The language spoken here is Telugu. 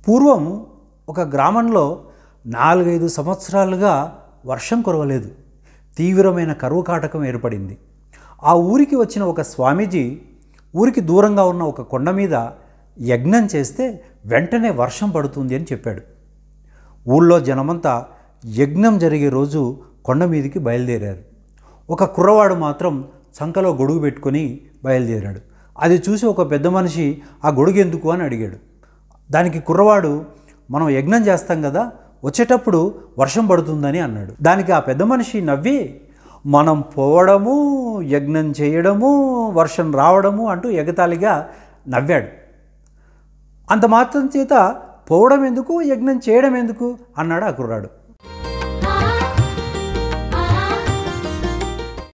పూర్వం ఒక గ్రామంలో నాలుగైదు సంవత్సరాలుగా వర్షం కురవలేదు తీవ్రమైన కరువు కాటకం ఏర్పడింది ఆ ఊరికి వచ్చిన ఒక స్వామీజీ ఊరికి దూరంగా ఉన్న ఒక కొండ మీద యజ్ఞం చేస్తే వెంటనే వర్షం పడుతుంది అని చెప్పాడు ఊళ్ళో జనమంతా యజ్ఞం జరిగే రోజు కొండ మీదకి బయలుదేరారు ఒక కుర్రవాడు మాత్రం చంకలో గొడుగు పెట్టుకొని బయలుదేరాడు అది చూసి ఒక పెద్ద మనిషి ఆ గొడుగు ఎందుకు అని అడిగాడు దానికి కుర్రవాడు మనం యజ్ఞం చేస్తాం కదా వచ్చేటప్పుడు వర్షం పడుతుందని అన్నాడు దానికి ఆ పెద్ద మనిషి నవ్వి మనం పోవడము యజ్ఞం చేయడము వర్షం రావడము అంటూ ఎగతాళిగా నవ్వాడు అంత మాత్రం చేత పోవడం ఎందుకు యజ్ఞం చేయడం ఎందుకు అన్నాడు ఆ కుర్రాడు